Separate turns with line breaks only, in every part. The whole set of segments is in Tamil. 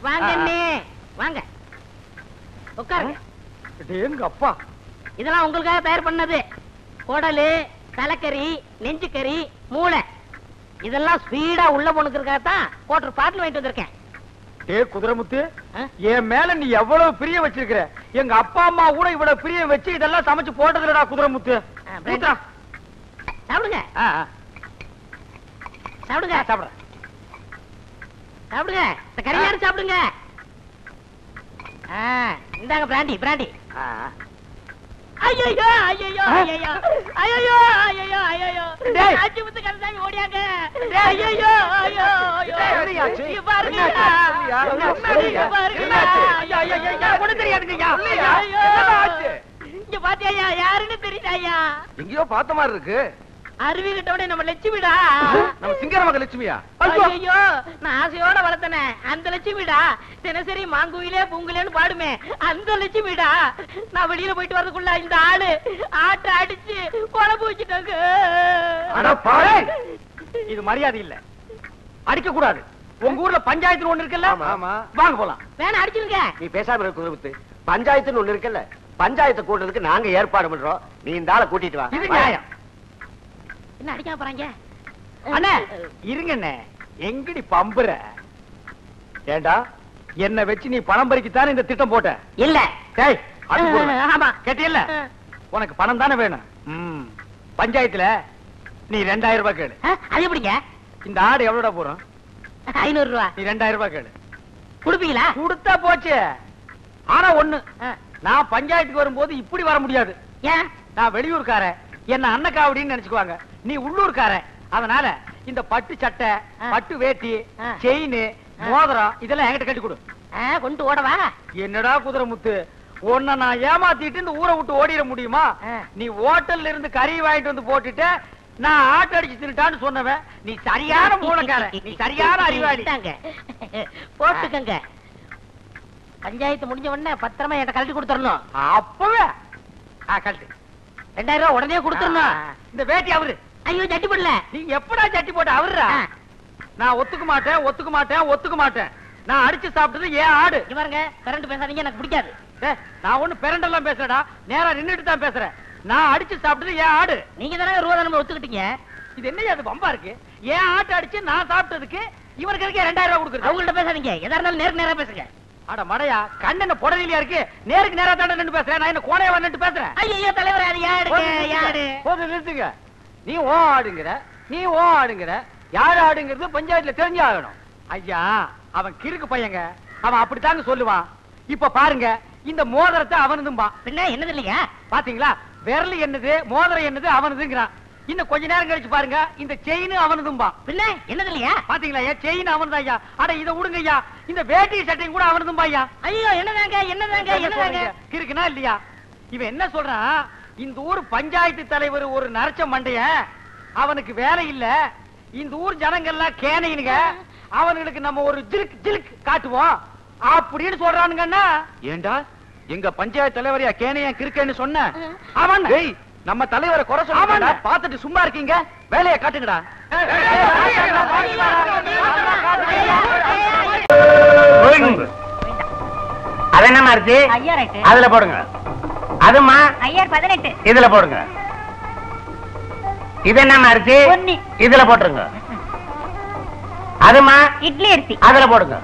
வாங்க
ஆ.
அண்ணே வாங்க உட்காருங்க
எங்க அப்பா
இதெல்லாம் உங்களுக்காக தயார் பண்ணது குடலு தலைக்கறி நெஞ்சுக்கறி மூளை இதெல்லாம் ஸ்பீடா உள்ள போனுக்கிறதுக்காக தான் கோட்டர் பாட்டில் வாங்கிட்டு வந்திருக்கேன்
ஏ குதிரைமுத்து
ஆ?
என் மேல நீ எவ்வளவு பிரிய வச்சிருக்கிற எங்க அப்பா அம்மா கூட இவ்வளவு பிரிய வச்சு இதெல்லாம் சமைச்சு போட்டதுலடா குதிரைமுத்து
ஆ, bread.
ஊத்துடா.
சாப்பிடுங்க
ஆ, ஆ.
சாப்பிடுங்க
சாப்பிடுறேன்
சாப்பிடுங்க இந்த கறியாரு சாப்பிடுங்க ஆ, இந்தாங்க பிராண்டி பிராண்டி
ஆ.
ஐயோ ஐயோ
ஆ?
ஐயோ ஐயோ ஐயோ ஐயோ
டேய்.
அஞ்சு முத்து கருசாமி ஓடியாங்க
டேய்.
ஐயோ ஐயோ ஐயோ
டேய், என்னையாச்சு?
இங்க பாருங்க
என்னாச்சு? சொல்லியா?
இங்க பாருங்க
என்னாச்சு?
ஐயோ, ஐயோ, ஐயோ, ஐயோ.
ஒண்ணும் தெரியாதுங்கய்யா.
ஐயோ, ஐயோ.
என்னடா ஆச்சு?
இங்க பாத்தியா யாருன்னு தெரியுதா ஐயா
எங்கேயோ பார்த்த மாதிரி இருக்கு
அருவி கிட்டோட நம்ம லட்சுமிடா
நம்ம சிங்கர மக லட்சுமியா
ஐயோ நான் ஆசையோட வளர்த்தனே அந்த லட்சுமிடா தினசரி மாங்குயிலே பூங்குலேன்னு பாடுமே அந்த லட்சுமிடா நான் வெளியில போயிட்டு வரதுக்குள்ள இந்த ஆளு ஆட்டை அடிச்சு குழம்பு வச்சுட்டாங்க
அட பாரு இது மரியாதை இல்ல அடிக்க கூடாது உங்க ஊர்ல பஞ்சாயத்து ஒண்ணு இருக்குல்ல
ஆமா, ஆமா.
வாங்க போலாம்
வேணா அடிச்சிருங்க
நீ பேசாம இருக்க குதிரமுத்து பஞ்சாயத்துன்னு ஒண்ணு இருக்குல்ல பஞ்சாயத்தை கூட்டுறதுக்கு நாங்க ஏற்பாடு பண்றோம் நீ இந்த ஆளை கூட்டிட்டு வா
இது நியாயம்
என்ன அடிக்காம போறாங்க
அண்ணே இருங்க அண்ணே எங்கடி பம்புற ஏண்டா என்ன வச்சு நீ பணம் பறிக்கத்தானே இந்த திட்டம் போட்ட
இல்ல
டேய் அது போடுங்க.
ஆமா
கேட்டியல்ல உனக்கு பணம் தானே வேணும் ம். பஞ்சாயத்துல நீ ரெண்டாயிரம் ரூபாய் கேளு
ஆ, அது எப்படிங்க
இந்த ஆடு எவ்வளவுடா போறோம்
ஐநூறு ரூபா
நீ ரெண்டாயிரம் ரூபாய் கேளு
கொடுப்பீங்களா
கொடுத்தா போச்சு ஆனா ஒண்ணு
ஆ,
நான் பஞ்சாயத்துக்கு வரும்போது இப்படி வர முடியாது
ஏன்
நான் வெளியூர்காரன் என்ன அன்னக்காவடின்னு நினைச்சுக்குவாங்க நீ உள்ளூர்காரன் அதனால இந்த பட்டு சட்டை
ஆ.
பட்டு வேட்டி
ஆ.
செயின்
ஆ.
மோதிரம் இதெல்லாம் என்கிட்ட கட்டி கொடு
ஆ, கொண்டு ஓடவா
என்னடா குதிரை முத்து உன்னை நான் ஏமாத்திட்டு இந்த ஊரை விட்டு ஓடிட முடியுமா
ஆ.
நீ ஹோட்டல்ல இருந்து கறி வாங்கிட்டு வந்து போட்டுட்டு நான் ஆட்டோ அடிச்சு தின்னுட்டான்னு சொன்னவன் நீ சரியான மூலக்காரன் நீ சரியான அறிவாளி
இந்தாங்க. போட்டுக்கங்க பஞ்சாயத்து முடிஞ்ச உடனே பத்திரமா என்கிட்ட கழட்டி கொடுத்துடணும்
அப்பவே ஆ, கழட்டு
ரெண்டாயிரம் ரூபாய் உடனே கொடுத்துடணும்
ஆ, இந்த வேட்டி அவரு
ஐயோ ஜட்டி போடல
நீ எப்படா சட்டி போட்ட அவருடா
ஆ,
நான் ஒத்துக்க மாட்டேன் ஒத்துக்க மாட்டேன் ஒத்துக்க மாட்டேன் நான் அடிச்சு சாப்பிட்டது ஏன் ஆடு
இங்க பாருங்க கரண்ட் பேசாதீங்க எனக்கு பிடிக்காது
டேய், நான் ஒண்ணு பெரண்டெல்லாம் பேசுறேடா நேரா நின்னுட்டு தான் பேசுறேன் நான் அடிச்சு சாப்பிட்டது ஏன் ஆடு
நீங்க தானே ரூபா தானே ஒத்துக்கிட்டீங்க
இது என்ன அது பம்பா இருக்கு ஏன் ஆட்டு அடிச்சு நான் சாப்பிட்டதுக்கு இவனுக்கு எதுக்கு ரெண்டாயிரம் ரூபாய் கொடுக்குறது
அவங்கள்ட்ட பேசாதீங்க எதா இருந்தாலும் நேருக்கு நேரா பேசுங்க
அட மடையா கண்ணு என்ன புடலியா இருக்கு நேருக்கு நேரா தாண்ட நின்று பேசுறேன் நான் என்ன கோணையா நின்று பேசுறேன்
ஐயோ தலைவர் அது யாருங்க யாரு
போது நிறுத்துங்க நீ ஓ ஆடுங்கிற நீ ஓ ஆடுங்கிற யார் ஆடுங்கிறது பஞ்சாயத்துல தெரிஞ்சு ஆகணும் ஐயா அவன் கிறுக்கு பையங்க அவன் அப்படித்தாங்க சொல்லுவான் இப்ப பாருங்க இந்த மோதிரத்தை அவனதும்பா
பின்ன என்னது இல்லையா
பாத்தீங்களா விரல் என்னது மோதிரம் என்னது அவனதுங்கிறான் இன்னும் கொஞ்ச நேரம் கழிச்சு பாருங்க இந்த செயின் அவனதும்பா
பின்ன என்னது இல்லையா
பாத்தீங்களா ஐயா செயின் அவனதா ஐயா அட இத விடுங்க ஐயா இந்த வேட்டி சட்டையும் கூட அவனதும்பா ஐயா
ஐயோ என்னதாங்க என்னதாங்க என்னதாங்க
இருக்குனா இல்லையா இவன் என்ன சொல்றான் இந்த ஊர் பஞ்சாயத்து தலைவர் ஒரு நரச்ச மண்டைய அவனுக்கு வேலை இல்ல இந்த ஊர் ஜனங்கள்லாம் கேனையினுங்க அவனுங்களுக்கு நம்ம ஒரு ஜிலுக் ஜிலுக் காட்டுவோம் அப்படின்னு சொல்றானுங்கன்னா
ஏண்டா எங்க பஞ்சாயத்து தலைவரையா கேனையா கிறுக்கன்னு சொன்ன
அவன்
டேய் நம்ம தலைவரை குறை சொல்லுங்கடா
ஆமாண்ணா.
பாத்துட்டு சும்மா இருக்கீங்க வேலையை காட்டுங்கடா
அது என்னமா இருக்கு
ஐயா ரைட்டு
அதுல போடுங்க அதுமா
ஐயார் பதினெட்டு
இதுல போடுங்க இது என்னமா இருக்கு
பொன்னி.
இதுல போட்டுருங்க அதுமா
இட்லி அரிசி
அதுல போடுங்க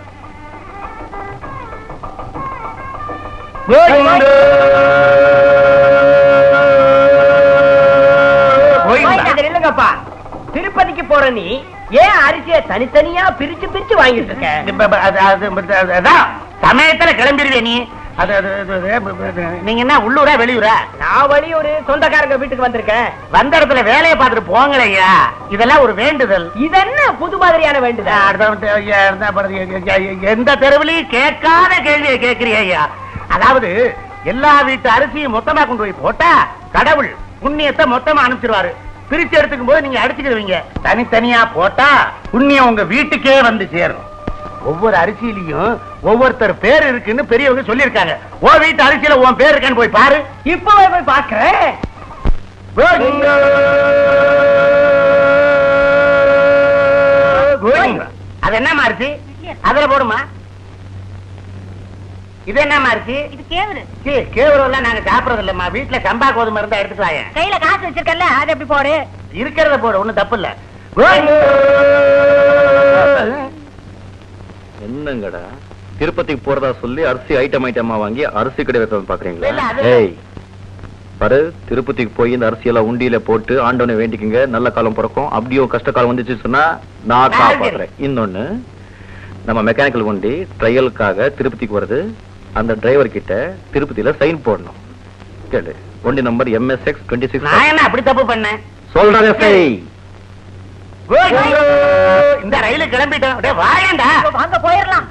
இல்லங்கப்பா திருப்பதிக்கு போற நீ ஏன் அரிசிய தனித்தனியா பிரிச்சு பிரிச்சு வாங்கிட்டு இருக்க சமயத்துல கிளம்பிடுவே நீ அது அது, அது, அது, அது, நீங்க என்ன உள்ளூரா வெளியூரா நான் வெளியூர் சொந்தக்காரங்க வீட்டுக்கு வந்திருக்கேன் வந்த இடத்துல வேலையை பார்த்துட்டு போங்களையா இதெல்லாம் ஒரு வேண்டுதல் இது என்ன புது மாதிரியான வேண்டுதல் எந்த தெருவிலையும் கேட்காத கேள்வியை கேட்கிறியா ஐயா அதாவது எல்லா வீட்டு அரிசியும் மொத்தமா கொண்டு போய் போட்டா கடவுள் புண்ணியத்தை மொத்தமா அனுப்பிச்சிருவாரு பிரிச்சு எடுத்துக்கும் போது நீங்க அடிச்சுக்கிடுவீங்க தனித்தனியா போட்டா புண்ணியம் உங்க வீட்டுக்கே வந்து சேரும் ஒவ்வொரு அரிசியிலையும் ஒவ்வொருத்தர் பேர் இருக்குன்னு பெரியவங்க சொல்லியிருக்காங்க ஓ வீட்டு அரிசியில உன் பேர் இருக்கான்னு போய் பாரு இப்பவே போய் பாக்குறேன் அது என்னமா அரிசி அதுல போடுமா இது என்னம்மா இருக்கு
இது கேவரு
சீ, கேவரம் எல்லாம் நாங்க சாப்பிடறது இல்லம்மா வீட்டுல சம்பா கோதுமை இருந்தா எடுத்துட்டு வாங்க
கையில காசு வச்சிருக்கல அது எப்படி போடு
இருக்கிறத போடு ஒண்ணும் தப்பு இல்ல
என்னங்கடா திருப்பதிக்கு போறதா சொல்லி அரிசி ஐட்டம் ஐட்டமா வாங்கி அரிசி கடை வைக்க
இல்ல,
பாக்குறீங்களா
அது-
ஏய் பாரு திருப்பதிக்கு போய் இந்த அரிசியெல்லாம் உண்டியில போட்டு ஆண்டவனை வேண்டிக்குங்க நல்ல காலம் பிறக்கும் அப்படியோ கஷ்ட காலம் வந்துச்சு சொன்னா நான் காப்பாத்துறேன் இன்னொன்னு நம்ம மெக்கானிக்கல் வண்டி ட்ரையலுக்காக திருப்பதிக்கு வருது அந்த டிரைவர் கிட்ட திருப்பதியில சைன் போடணும் கேளு வண்டி நம்பர் எம்எஸ்எக்ஸ் டுவெண்ட்டி
நான்
சிக்ஸ்
என்ன அப்படி தப்பு பண்ணேன்
சொல்றாங்க செய்
இந்த ரயிலு கிளம்பிட்டோம் அப்படியே வாயேண்டா
வாங்க போயிடலாம்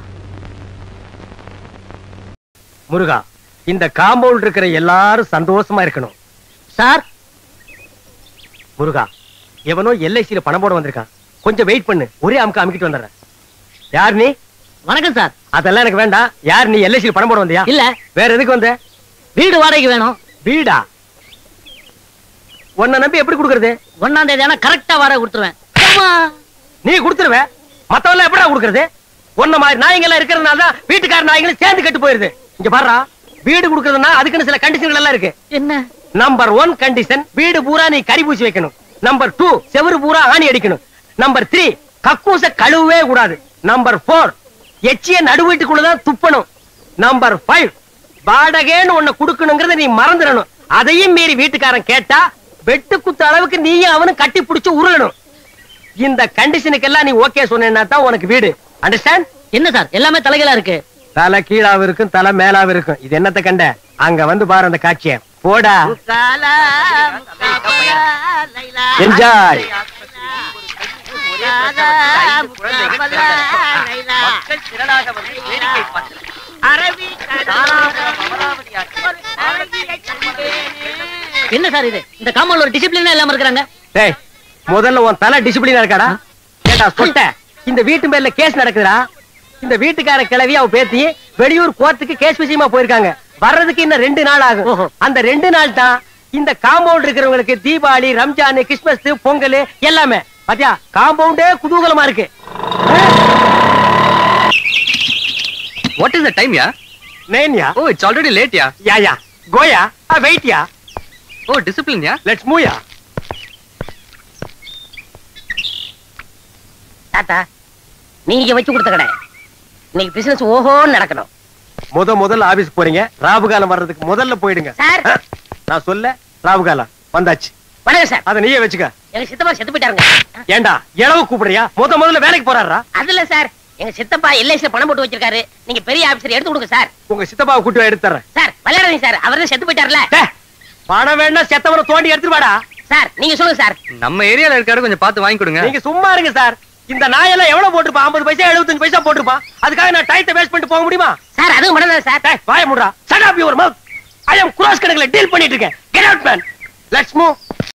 முருகா இந்த காம்பவுண்ட் இருக்கிற எல்லாரும் சந்தோஷமா இருக்கணும்
சார்
முருகா எவனோ எல்ஐசியில பணம் போட வந்திருக்கான் கொஞ்சம் வெயிட் பண்ணு ஒரே அமுக்க அமுக்கிட்டு வந்துடுறேன் யார் நீ
வணக்கம் சார்
அதெல்லாம் எனக்கு வேண்டாம் யார் நீ எல்ஐசியில பணம் போட வந்தியா
இல்ல
வேற எதுக்கு வந்த
வீடு வாடகைக்கு வேணும்
வீடா உன்னை நம்பி எப்படி கொடுக்கறது
ஒன்னாம் தேதி ஆனா கரெக்டா வாடகை கொடுத்துருவேன்
நீ கொடுத்துருவ மத்தவெல்லாம் எப்படா கொடுக்கறது உன்ன மாதிரி நாய்ங்க எல்லாம் இருக்கிறதுனால தான் வீட்டுக்கார நாய்களும் சேர்ந்து கெட்டு போயிருது இங்க பாருடா வீடு கொடுக்கறதுன்னா அதுக்குன்னு சில கண்டிஷன்கள் எல்லாம் இருக்கு
என்ன
நம்பர் ஒன் கண்டிஷன் வீடு பூரா நீ கறி பூசி வைக்கணும் நம்பர் டூ செவுரு பூரா ஆணி அடிக்கணும் நம்பர் த்ரீ கக்கூச கழுவவே கூடாது நம்பர் போர் எச்சிய நடு வீட்டுக்குள்ளதான் துப்பணும் நம்பர் ஃபைவ் வாடகைன்னு ஒண்ணு கொடுக்கணுங்கிறத நீ மறந்துடணும் அதையும் மீறி வீட்டுக்காரன் கேட்டா வெட்டு குத்த அளவுக்கு நீயும் அவனும் கட்டி பிடிச்சு உருளணும் இந்த கண்டிஷனுக்கெல்லாம் நீ ஓகே சொன்னா தான் உனக்கு வீடு அண்டர்ஸ்டாண்ட்
என்ன சார் எல்லாமே தலைகளா இருக்கு
தலை கீழாவும் இருக்கும் தலை மேலாவும் இருக்கும் இது என்னத்த கண்ட அங்க வந்து பாரு அந்த காட்சிய போடா என்ஜாய்
என்ன சார் இது இந்த காம்பவுண்ட்ல ஒரு டிசிப்ளினா இல்லாம இருக்கிறாங்க
டேய் முதல்ல உன் தலை டிசிப்ளினா இருக்காடா கேட்டா சொட்ட இந்த வீட்டு மேல கேஸ் நடக்குதுடா இந்த வீட்டுக்கார கிளவி அவ பேத்தி வெளியூர் கோர்ட்டுக்கு கேஸ் விஷயமா போயிருக்காங்க வர்றதுக்கு இன்னும் ரெண்டு நாள் ஆகும்
ஓஹோ.
அந்த ரெண்டு நாள் தான் இந்த காம்பவுண்ட் இருக்கிறவங்களுக்கு தீபாவளி ரம்ஜான் கிறிஸ்மஸ் பொங்கல் எல்லாமே பாத்தியா காம்பவுண்டே குதூகலமா இருக்கு
What is the time, yeah?
நேன்யா
Oh, it's already late, yeah.
Yeah yeah கோயா wait yeah
Oh, discipline, yeah.
Let's மூயா
தாத்தா நீங்க வச்சு கொடுத்த கடை இன்னைக்கு பிசினஸ் ஓஹோன்னு நடக்கணும்
முத முதல்ல ஆபீஸ் போறீங்க ராபுகாலம் வர்றதுக்கு முதல்ல போயிடுங்க
சார்
அஹ், நான் சொல்ல ராபுகாலம் வந்தாச்சு
வணக்கம் சார்
அத நீயே வச்சுக்க
எங்க சித்தப்பா செத்து போயிட்டாருங்க
ஏண்டா இளவு கூப்பிடுறியா முத முதல்ல வேலைக்கு போறாரா
அதுல சார் எங்க சித்தப்பா எல்ஐசில பணம் போட்டு வச்சிருக்காரு நீங்க பெரிய ஆபீசர் எடுத்து கொடுங்க சார்
உங்க சித்தப்பாவை கூட்டி எடுத்து தர்றேன்
சார் விளையாடாதீங்க சார் அவர் தான் செத்து போயிட்டார்ல
டே, பணம் வேணா செத்தவனை தோண்டி எடுத்துட்டு வாடா
சார் நீங்க சொல்லுங்க சார்
நம்ம ஏரியால இருக்காரு கொஞ்சம் பார்த்து வாங்கி கொடுங்க
நீங்க சும்மா இருங்க சார் இந்த நாயெல்லாம் எவ்வளவு போட்டுருப்பா 50 பைசா 75 பைசா போட்டுருப்பா அதுக்காக நான் டயத்தை வேஸ்ட் பண்ணிட்டு போக முடியுமா
சார் அதுவும் பண்ணலாம் சார்
டேய் வாய முடுறா shut up your mouth I am cross கணக்குல டீல் பண்ணிட்டு இருக்கேன் get out man let's move